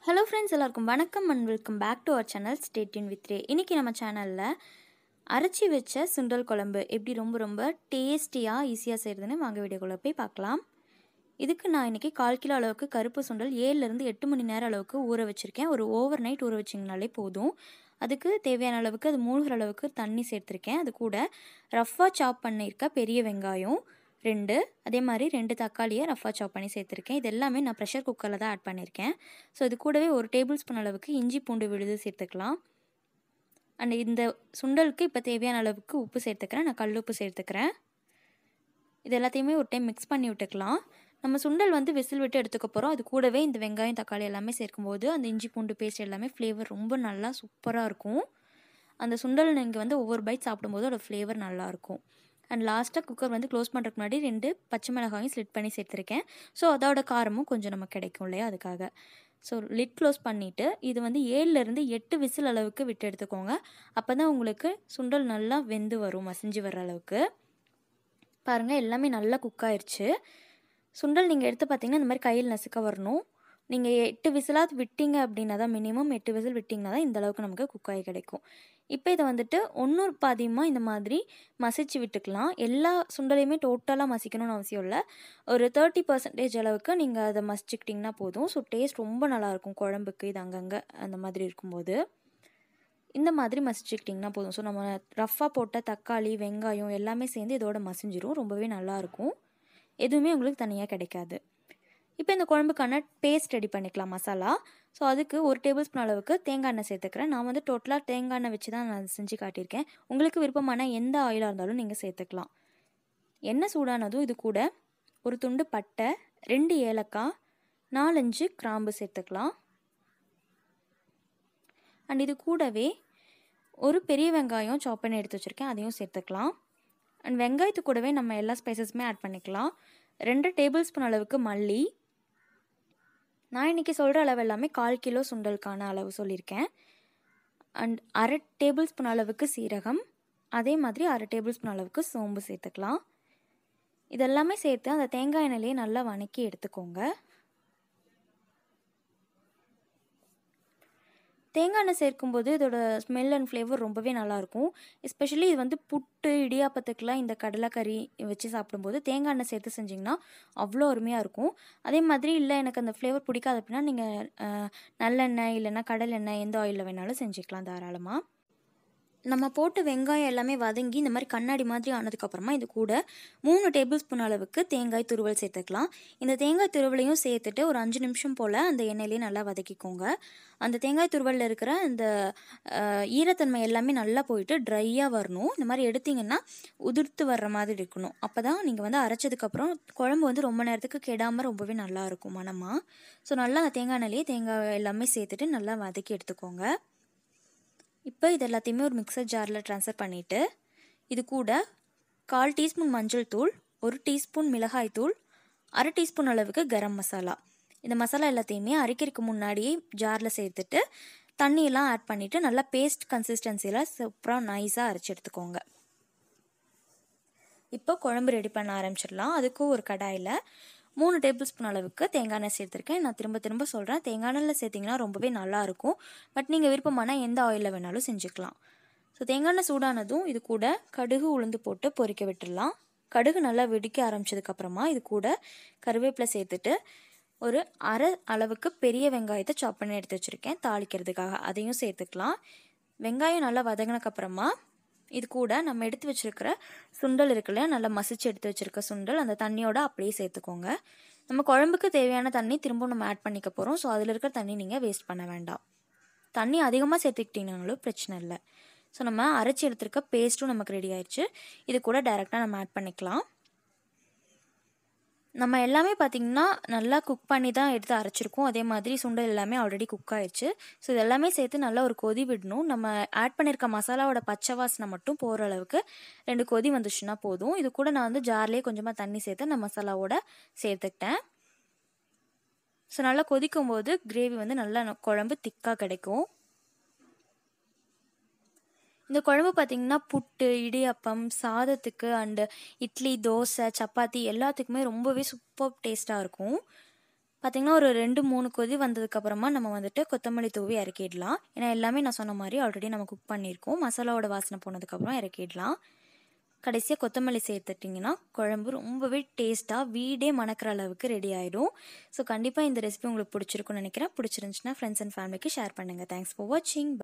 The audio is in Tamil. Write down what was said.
ஹலோ ஃப்ரெண்ட்ஸ் எல்லாருக்கும் வணக்கம் and welcome back to our channel stay tuned with Ray இன்றைக்கி நம்ம சேனலில் அரைச்சி வச்ச சுண்டல் குழம்பு எப்படி ரொம்ப ரொம்ப டேஸ்டியாக ஈஸியாக செய்கிறதுன்னு வாங்க வீடியோக்குள்ளே போய் பார்க்கலாம் இதுக்கு நான் இன்றைக்கி கால் கிலோ அளவுக்கு கருப்பு சுண்டல் ஏழுலேருந்து எட்டு மணி நேரம் அளவுக்கு ஊற வச்சுருக்கேன் ஒரு ஓவர் நைட் ஊற வச்சிங்கனாலே போதும் அதுக்கு தேவையான அளவுக்கு அது மூழ்கிற அளவுக்கு தண்ணி சேர்த்துருக்கேன் அது கூட ரஃப்பாக சாப் பண்ணியிருக்க பெரிய வெங்காயம் ரெண்டு அதே மாதிரி ரெண்டு தக்காளியை ரஃபாக சாப் பண்ணி சேர்த்துருக்கேன் இது எல்லாமே நான் ப்ரெஷர் குக்கரில் தான் ஆட் பண்ணியிருக்கேன் ஸோ இது கூடவே ஒரு டேபிள் ஸ்பூன் அளவுக்கு இஞ்சி பூண்டு விழுது சேர்த்துக்கலாம் அண்ட் இந்த சுண்டலுக்கு இப்போ தேவையான அளவுக்கு உப்பு சேர்த்துக்கிறேன் நான் கல் உப்பு சேர்த்துக்கிறேன் இது எல்லாத்தையுமே ஒரு டைம் மிக்ஸ் பண்ணி விட்டுக்கலாம் நம்ம சுண்டல் வந்து விசில் விட்டு எடுத்துக்க போகிறோம் அது கூடவே இந்த வெங்காயம் தக்காளி எல்லாமே சேர்க்கும்போது அந்த இஞ்சி பூண்டு பேஸ்ட் எல்லாமே ஃப்ளேவர் ரொம்ப நல்லா சூப்பராக இருக்கும் அந்த சுண்டல் நீங்கள் வந்து ஒவ்வொரு பைட் சாப்பிடும்போது அதோட ஃப்ளேவர் நல்லாயிருக்கும் அண்ட் லாஸ்ட்டாக குக்கர் வந்து க்ளோஸ் பண்ணுறதுக்கு முன்னாடி ரெண்டு பச்சை மிளகாயும் ஸ்லிட் பண்ணி சேர்த்துருக்கேன் ஸோ அதோட காரமும் கொஞ்சம் நமக்கு கிடைக்கும் இல்லையா அதுக்காக ஸோ லிட் க்ளோஸ் பண்ணிவிட்டு இது வந்து ஏழுலேருந்து எட்டு விசில் அளவுக்கு விட்டு எடுத்துக்கோங்க அப்போ தான் உங்களுக்கு சுண்டல் நல்லா வெந்து வரும் மசிஞ்சு வர அளவுக்கு பாருங்கள் எல்லாமே நல்லா குக் ஆயிடுச்சு சுண்டல் நீங்கள் எடுத்து பார்த்தீங்கன்னா இந்த மாதிரி கையில் நசுக்க வரணும் நீங்கள் எட்டு விசிலாவது விட்டீங்க அப்படின்னா தான் மினிமம் எட்டு விசில் விட்டிங்கன்னா தான் இந்த அளவுக்கு நமக்கு குக் ஆகி கிடைக்கும் இப்போ இதை வந்துட்டு ஒன்று பாதியமாக இந்த மாதிரி மசிச்சு விட்டுக்கலாம் எல்லா சுண்டலையுமே டோட்டலாக மசிக்கணும்னு அவசியம் இல்லை ஒரு தேர்ட்டி பர்சன்டேஜ் அளவுக்கு நீங்கள் அதை மசிச்சுக்கிட்டிங்கன்னா போதும் ஸோ டேஸ்ட் ரொம்ப நல்லாயிருக்கும் குழம்புக்கு இது அங்கங்கே அந்த மாதிரி இருக்கும்போது இந்த மாதிரி மசிச்சுக்கிட்டிங்கன்னா போதும் ஸோ நம்ம ரஃப்பாக போட்ட தக்காளி வெங்காயம் எல்லாமே சேர்ந்து இதோட மசிஞ்சிரும் ரொம்பவே நல்லாயிருக்கும் எதுவுமே உங்களுக்கு தனியாக கிடைக்காது இப்போ இந்த குழம்புக்கான பேஸ்ட் ரெடி பண்ணிக்கலாம் மசாலா ஸோ அதுக்கு ஒரு டேபிள் ஸ்பூன் அளவுக்கு தேங்காய் எண்ணெய் சேர்த்துக்கிறேன் நான் வந்து டோட்டலாக தேங்காய் எண்ணெய் வச்சு தான் நான் செஞ்சு காட்டியிருக்கேன் உங்களுக்கு விருப்பமான எந்த ஆயிலாக இருந்தாலும் நீங்கள் சேர்த்துக்கலாம் எண்ணெய் சூடானதும் இது கூட ஒரு துண்டு பட்டை ரெண்டு ஏலக்காய் நாலஞ்சு கிராம்பு சேர்த்துக்கலாம் அண்ட் இது கூடவே ஒரு பெரிய வெங்காயம் சாப் பண்ணி எடுத்து வச்சுருக்கேன் அதையும் சேர்த்துக்கலாம் அண்ட் வெங்காயத்து கூடவே நம்ம எல்லா ஸ்பைசஸுமே ஆட் பண்ணிக்கலாம் ரெண்டு டேபிள் ஸ்பூன் அளவுக்கு மல்லி நான் இன்றைக்கி சொல்கிற அளவு எல்லாமே கால் கிலோ சுண்டலுக்கான அளவு சொல்லியிருக்கேன் அண்ட் அரை டேபிள் ஸ்பூன் அளவுக்கு சீரகம் அதே மாதிரி அரை டேபிள் ஸ்பூன் அளவுக்கு சோம்பு சேர்த்துக்கலாம் இதெல்லாமே சேர்த்து அந்த தேங்காய் எண்ணெயிலே நல்லா வணக்கி எடுத்துக்கோங்க தேங்காய் எண்ணெய் சேர்க்கும்போது இதோட ஸ்மெல் அண்ட் ஃப்ளேவர் ரொம்பவே நல்லாயிருக்கும் எஸ்பெஷலி இது வந்து புட்டு இடியாப்பத்துக்கெலாம் இந்த கடலைக்கறி வச்சு சாப்பிடும்போது தேங்காய் எண்ணெய் சேர்த்து செஞ்சிங்கன்னா அவ்வளோ அருமையாக இருக்கும் அதே மாதிரி இல்லை எனக்கு அந்த ஃப்ளேவர் பிடிக்காது அப்படின்னா நீங்கள் நல்லெண்ணெய் இல்லைன்னா கடல் எண்ணெய் எந்த ஆயிலில் வேணாலும் செஞ்சுக்கலாம் தாராளமாக நம்ம போட்டு வெங்காயம் எல்லாமே வதங்கி இந்த மாதிரி கண்ணாடி மாதிரி ஆனதுக்கப்புறமா இது கூட மூணு டேபிள் ஸ்பூன் அளவுக்கு தேங்காய் துருவல் சேர்த்துக்கலாம் இந்த தேங்காய் துருவலையும் சேர்த்துட்டு ஒரு அஞ்சு நிமிஷம் போல் அந்த எண்ணெயிலே நல்லா வதக்கிக்கோங்க அந்த தேங்காய் துருவலில் இருக்கிற அந்த ஈரத்தன்மை எல்லாமே நல்லா போயிட்டு ட்ரையாக வரணும் இந்த மாதிரி எடுத்திங்கன்னா உதிர்த்து வர்ற மாதிரி இருக்கணும் அப்போ தான் நீங்கள் வந்து அரைச்சதுக்கப்புறம் குழம்பு வந்து ரொம்ப நேரத்துக்கு கெடாமல் ரொம்பவே நல்லா இருக்கும் மனமாக ஸோ நல்லா அந்த தேங்காய் எண்ணெயிலே தேங்காய் எல்லாமே சேர்த்துட்டு நல்லா வதக்கி எடுத்துக்கோங்க இப்போ இது எல்லாத்தையுமே ஒரு மிக்சர் ஜாரில் ட்ரான்ஸ்ஃபர் பண்ணிவிட்டு இது கூட கால் டீஸ்பூன் மஞ்சள் தூள் ஒரு டீஸ்பூன் மிளகாய் தூள் அரை டீஸ்பூன் அளவுக்கு கரம் மசாலா இந்த மசாலா எல்லாத்தையுமே அரைக்கிறதுக்கு முன்னாடியே ஜாரில் சேர்த்துட்டு தண்ணியெல்லாம் ஆட் பண்ணிவிட்டு நல்லா பேஸ்ட் கன்சிஸ்டன்சியில் சூப்பராக நைஸாக அரைச்சி எடுத்துக்கோங்க இப்போ குழம்பு ரெடி பண்ண ஆரம்பிச்சிடலாம் அதுக்கும் ஒரு கடாயில் மூணு டேபிள் ஸ்பூன் அளவுக்கு தேங்காய் எண்ணெய் சேர்த்துருக்கேன் நான் திரும்ப திரும்ப சொல்கிறேன் தேங்காய் எண்ணெயில் சேர்த்திங்கன்னா ரொம்பவே நல்லாயிருக்கும் பட் நீங்கள் விருப்பமான எந்த ஆயிலில் வேணாலும் செஞ்சுக்கலாம் ஸோ தேங்காய் எண்ணெய் சூடானதும் இது கூட கடுகு உளுந்து போட்டு பொரிக்க விட்டுடலாம் கடுகு நல்லா வெடிக்க ஆரம்பிச்சதுக்கப்புறமா இது கூட கருவேப்பிலை சேர்த்துட்டு ஒரு அரை அளவுக்கு பெரிய வெங்காயத்தை சாப் பண்ணி எடுத்து வச்சுருக்கேன் தாளிக்கிறதுக்காக அதையும் சேர்த்துக்கலாம் வெங்காயம் நல்லா வதங்கினக்கப்புறமா இது கூட நம்ம எடுத்து வச்சுருக்கிற சுண்டல் இருக்குல்ல நல்லா மசிச்சு எடுத்து வச்சுருக்க சுண்டல் அந்த தண்ணியோட அப்படியே சேர்த்துக்கோங்க நம்ம குழம்புக்கு தேவையான தண்ணி திரும்ப நம்ம ஆட் பண்ணிக்க போகிறோம் ஸோ அதில் இருக்கிற தண்ணி நீங்கள் வேஸ்ட் பண்ண வேண்டாம் தண்ணி அதிகமாக சேர்த்துக்கிட்டிங்கனாலும் பிரச்சனை இல்லை ஸோ நம்ம அரைச்சி எடுத்துருக்க பேஸ்ட்டும் நமக்கு ரெடி ஆயிடுச்சு இது கூட டைரெக்டாக நம்ம ஆட் பண்ணிக்கலாம் நம்ம எல்லாமே பார்த்திங்கன்னா நல்லா குக் பண்ணி தான் எடுத்து அரைச்சிருக்கோம் அதே மாதிரி சுண்டல் எல்லாமே ஆல்ரெடி குக் ஆயிடுச்சு ஸோ இது எல்லாமே சேர்த்து நல்லா ஒரு கொதி விடணும் நம்ம ஆட் பண்ணியிருக்க மசாலாவோட பச்சை வாசனை மட்டும் போகிற அளவுக்கு ரெண்டு கொதி வந்துச்சுன்னா போதும் இது கூட நான் வந்து ஜார்லேயே கொஞ்சமாக தண்ணி சேர்த்து அந்த மசாலாவோட சேர்த்துக்கிட்டேன் ஸோ நல்லா கொதிக்கும் போது கிரேவி வந்து நல்லா குழம்பு திக்காக கிடைக்கும் இந்த குழம்பு பார்த்திங்கன்னா புட்டு இடியப்பம் சாதத்துக்கு அண்டு இட்லி தோசை சப்பாத்தி எல்லாத்துக்குமே ரொம்பவே சூப்பர் டேஸ்ட்டாக இருக்கும் பார்த்திங்கன்னா ஒரு ரெண்டு மூணு கொதி வந்ததுக்கப்புறமா நம்ம வந்துட்டு கொத்தமல்லி தூவி இறக்கிடலாம் ஏன்னா எல்லாமே நான் சொன்ன மாதிரி ஆல்ரெடி நம்ம குக் பண்ணியிருக்கோம் மசாலாவோட வாசனை போனதுக்கப்புறம் இறக்கிடலாம் கடைசியாக கொத்தமல்லி சேர்த்துட்டிங்கன்னா குழம்பு ரொம்பவே டேஸ்ட்டாக வீடே மணக்கிற அளவுக்கு ரெடி ஆகிடும் ஸோ கண்டிப்பாக இந்த ரெசிபி உங்களுக்கு பிடிச்சிருக்குன்னு நினைக்கிறேன் பிடிச்சிருந்துச்சுன்னா ஃப்ரெண்ட்ஸ் அண்ட் ஃபேமிலிக்கு ஷேர் பண்ணுங்கள் தேங்க்ஸ் ஃபார் வாட்சிங்